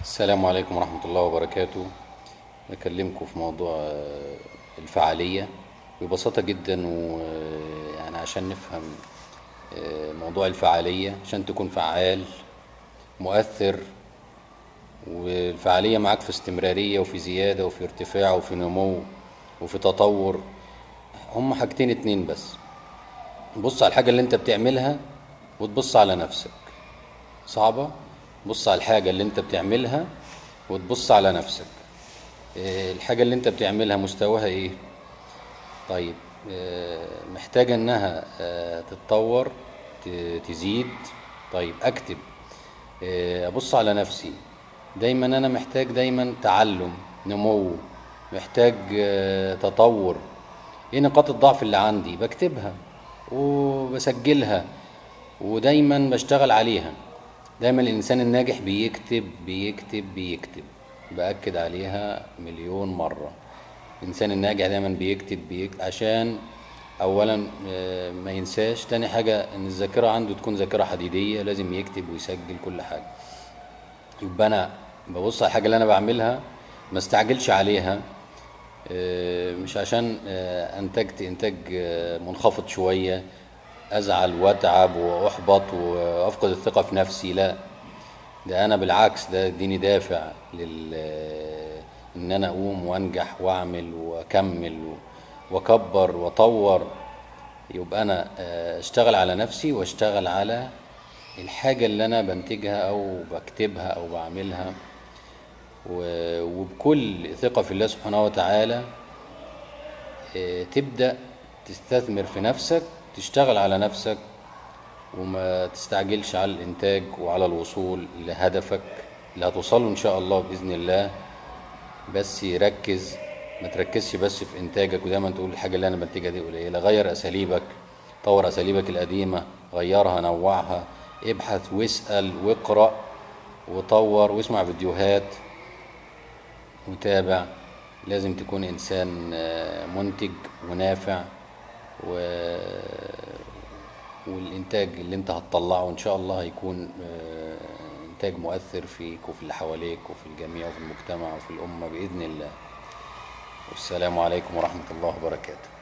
السلام عليكم ورحمة الله وبركاته بكلمكم في موضوع آه، الفعالية ببساطة جدا ويعني عشان نفهم آه، موضوع الفعالية عشان تكون فعال مؤثر والفعالية معاك في استمرارية وفي زيادة وفي ارتفاع وفي نمو وفي تطور هم حاجتين اتنين بس بص على الحاجة اللي انت بتعملها وتبص على نفسك صعبة بص على الحاجة اللي انت بتعملها وتبص على نفسك اه، الحاجة اللي انت بتعملها مستواها ايه طيب اه، محتاجة انها اه، تتطور ت- تزيد طيب اكتب اه، ابص على نفسي دايما انا محتاج دايما تعلم نمو محتاج اه، تطور ايه نقاط الضعف اللي عندي بكتبها وبسجلها ودايما بشتغل عليها دايما الانسان الناجح بيكتب بيكتب بيكتب باكد عليها مليون مره الانسان الناجح دايما بيكتب بيكتب عشان اولا آه، ما ينساش تاني حاجه ان الذاكره عنده تكون ذاكره حديديه لازم يكتب ويسجل كل حاجه يبقى انا ببص على الحاجه اللي انا بعملها ما استعجلش عليها آه، مش عشان آه، انتجت انتاج آه، منخفض شويه ازعل واتعب واحبط وافقد الثقه في نفسي لا ده انا بالعكس ده اديني دافع لل ان انا اقوم وانجح واعمل واكمل واكبر واطور يبقى انا آه، اشتغل على نفسي واشتغل على الحاجه اللي انا بنتجها او بكتبها او بعملها و- وبكل ثقه في الله سبحانه وتعالى آه، تبدأ تستثمر في نفسك تشتغل على نفسك وما تستعجلش على الإنتاج وعلى الوصول لهدفك اللي هتوصله إن شاء الله بإذن الله بس ركز ما تركزش بس في إنتاجك ودايما تقول الحاجة اللي أنا بنتجها دي قليلة غير أساليبك طور أساليبك القديمة غيرها نوعها ابحث واسأل واقرأ وطور واسمع فيديوهات متابع لازم تكون إنسان آه، منتج ونافع و... والإنتاج اللي أنت هتطلعه إن شاء الله هيكون آه، إنتاج مؤثر فيك وفي اللي حواليك وفي الجميع وفي المجتمع وفي الأمة بإذن الله والسلام عليكم ورحمة الله وبركاته